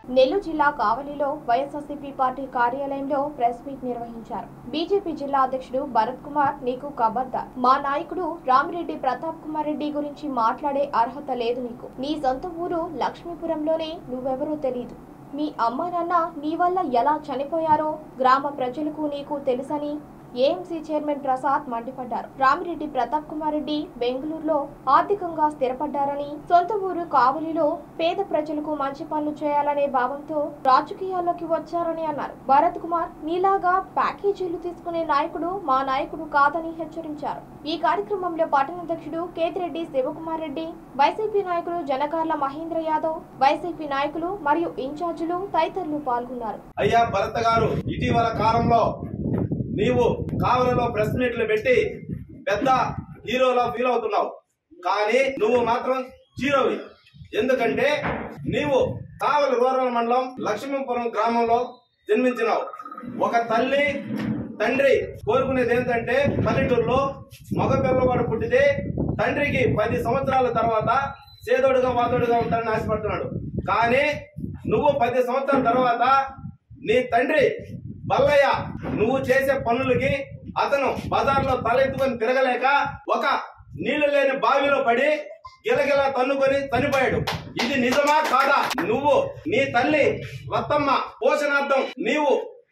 నెల్లూరు జిల్లా కావలిలో YSRCP party కార్యాలయంలో ప్రెస్ మీట్ నిర్వహించారు బీజేపీ జిల్లా అధ్యక్షుడు భరత్ కుమార్ నీకు కబర్దార్ మా నాయకుడు రామిరెడ్డి ప్రతాప్ కుమార్ రెడ్డి గురించి మాట్లాడే అర్హత లేదు నీకు నీ సొంత ఊరు లక్ష్మీపురంలోనే నువ్వెవరో తెలియదు మీ అమ్మ నాన్న నీ వల్ల ఎలా చనిపోయారో గ్రామ ప్రజలకు నీకు తెలుసని ఏఎంసీ చైర్మన్ ప్రసాద్ మండిపడ్డారు రామిరెడ్డి ప్రతాప్ కుమార్ రెడ్డి బెంగళూరులో ఆర్థికంగా స్థిరపడ్డారని సొంత ఊరు కావలిలో పేద ప్రజలకు మంచి పనులు చేయాలనే భావంతో రాజకీయాల్లోకి వచ్చారని అన్నారు భరత్ కుమార్ నీలాగా ప్యాకేజీలు తీసుకునే నాయకుడు మా నాయకుడు కాదని హెచ్చరించారు ఈ కార్యక్రమంలో పట్టణాధ్యక్షుడు కేతిరెడ్డి శివకుమార్ రెడ్డి వైసీపీ నాయకులు జనగార్ల మహేంద్ర యాదవ్ వైసీపీ నాయకులు మరియు ఇన్ఛార్జీలు తదితరులు పాల్గొన్నారు అయ్యా భరత్ గారు ఇటీవల కాలంలో నీవు కావలలో ప్రెస్ మీట్లు పెట్టి పెద్ద హీరోలా ఫీల్ అవుతున్నావు కానీ నువ్వు మాత్రం జీరోవి ఎందుకంటే నీవు కావలి రూరల్ మండలం లక్ష్మీపురం గ్రామంలో జన్మించినావు ఒక తల్లి తండ్రి కోరుకునేది ఏంటంటే పల్లెటూరులో మగ పిల్లవాడు పుట్టితే తండ్రికి పది సంవత్సరాల తర్వాత సేదోడుగా వాదోడుగా ఉంటాడని ఆశపడుతున్నాడు కానీ నువ్వు పది సంవత్సరాల తర్వాత నీ తండ్రి బల్లయ్య నువ్వు చేసే పనులకి అతను బజార్లో తలెత్తుకొని తిరగలేక ఒక నీళ్లు లేని బావిలో పడి గిలగిల తన్నుకొని చనిపోయాడు ఇది నిజమా కాదా నువ్వు నీ తల్లి రత్తమ్మ పోషణార్థం నీవు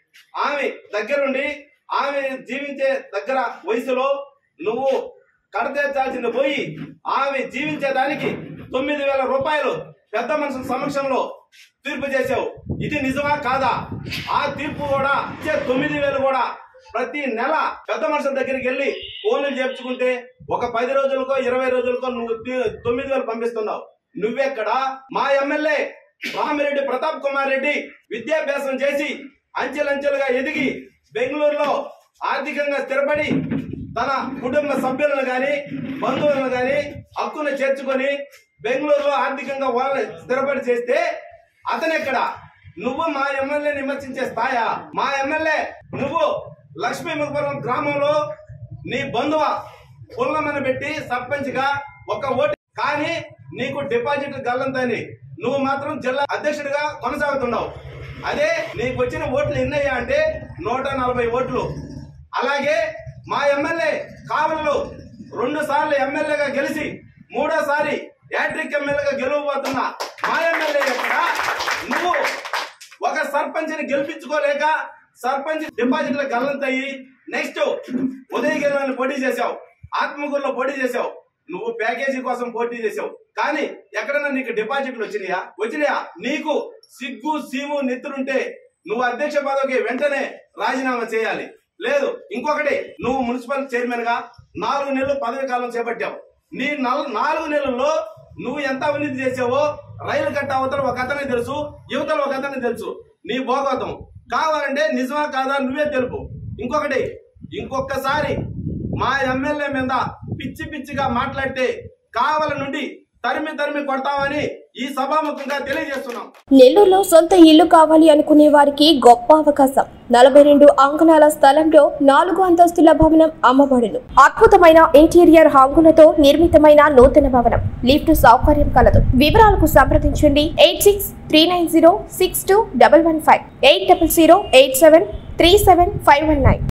ఆమె దగ్గరుండి ఆమె జీవించే దగ్గర వయసులో నువ్వు కడతీర్చాల్సింది పోయి ఆమె జీవించేదానికి తొమ్మిది వేల రూపాయలు పెద్ద మనుషుల సమక్షంలో తీర్పు చేసావు ఇది నిజమా కాదా ఆ తీర్పు కూడా ఇచ్చే తొమ్మిది వేలు కూడా ప్రతి నెల పెద్ద మనుషుల దగ్గరికి వెళ్ళి ఫోన్లు చేర్చుకుంటే ఒక పది రోజులకో ఇరవై రోజులకో నువ్వు తీ- తొమ్మిది వేలు పంపిస్తున్నావు నువ్వెక్కడ మా ఎమ్మెల్యే రామిరెడ్డి ప్రతాప్ కుమార్ రెడ్డి విద్యాభ్యాసం చేసి అంచెలంచెలుగా ఎదిగి బెంగళూరులో ఆర్థికంగా స్థిరపడి తన కుటుంబ సభ్యులను గాని బంధువులను గాని హక్కును చేర్చుకొని బెంగళూరులో ఆర్థికంగా వాళ్ళని స్థిరపడి చేస్తే అతనెక్కడ నువ్వు మా ఎమ్మెల్యేని విమర్శించే స్థాయా మా ఎమ్మెల్యే నువ్వు లక్ష్మీపురం గ్రామంలో నీ బంధువ పుల్లమని పెట్టి సర్పంచ్ గా ఒక ఓటు కానీ నీకు డిపాజిట్ గల్లంతని నువ్వు మాత్రం జిల్లా అధ్యక్షుడిగా కొనసాగుతున్నావు అదే నీకు వచ్చిన ఓట్లు ఎన్నయ్యా అంటే నూట నలభై ఓట్లు అలాగే మా ఎమ్మెల్యే కావలిలో రెండు సార్లు ఎమ్మెల్యేగా గెలిచి మూడోసారి యాట్రిక్ ఎమ్మెల్యేగా గెలవబోతున్న మా ఎమ్మెల్యే ఎక్కడ నువ్వు ఒక సర్పంచ్ ని గెలిపించుకోలేక సర్పంచ్ డిపాజిట్ల గల్లంతయ్యి నెక్స్ట్ ఉదయగిరిలో పోటీ చేశావు ఆత్మకూరులో పోటీ చేశావు నువ్వు ప్యాకేజీ కోసం పోటీ చేసావు కానీ ఎక్కడన్నా నీకు డిపాజిట్లు వచ్చినాయా వచ్చినాయా నీకు సిగ్గు సీము నెత్తురుంటే నువ్వు అధ్యక్ష పదవికి వెంటనే రాజీనామా చేయాలి లేదు ఇంకొకటి నువ్వు మున్సిపల్ చైర్మన్ గా నాలుగు నెలలు పదవి కాలం చేపట్టావు నీ నల్- నాలుగు నెలల్లో నువ్వు ఎంత అవినీతి చేసావో రైలు కట్ట అవతల ఒక అతనికి తెలుసు యువతల ఒక అతనికి తెలుసు నీ భోగవతం కావాలంటే నిజమా కాదా నువ్వే తెలుపు ఇంకొకటి ఇంకొకసారి మా ఎమ్మెల్యే మీద పిచ్చి పిచ్చిగా మాట్లాడితే కావల నుండి తరిమి తరిమి కొడతామని ఈ సభాముఖంగా తెలియజేస్తున్నాం నెల్లూరులో సొంత ఇల్లు కావాలి అనుకునే వారికి గొప్ప అవకాశం నలభై రెండు అంకణాల స్థలంలో నాలుగు అంతస్తుల భవనం అమ్మబడును అద్భుతమైన ఇంటీరియర్ హంగులతో నిర్మితమైన నూతన భవనం లిఫ్ట్ సౌకర్యం కలదు వివరాలకు సంప్రదించండి eight six three nine zero six two double one five eight double zero eight seven three seven five one nine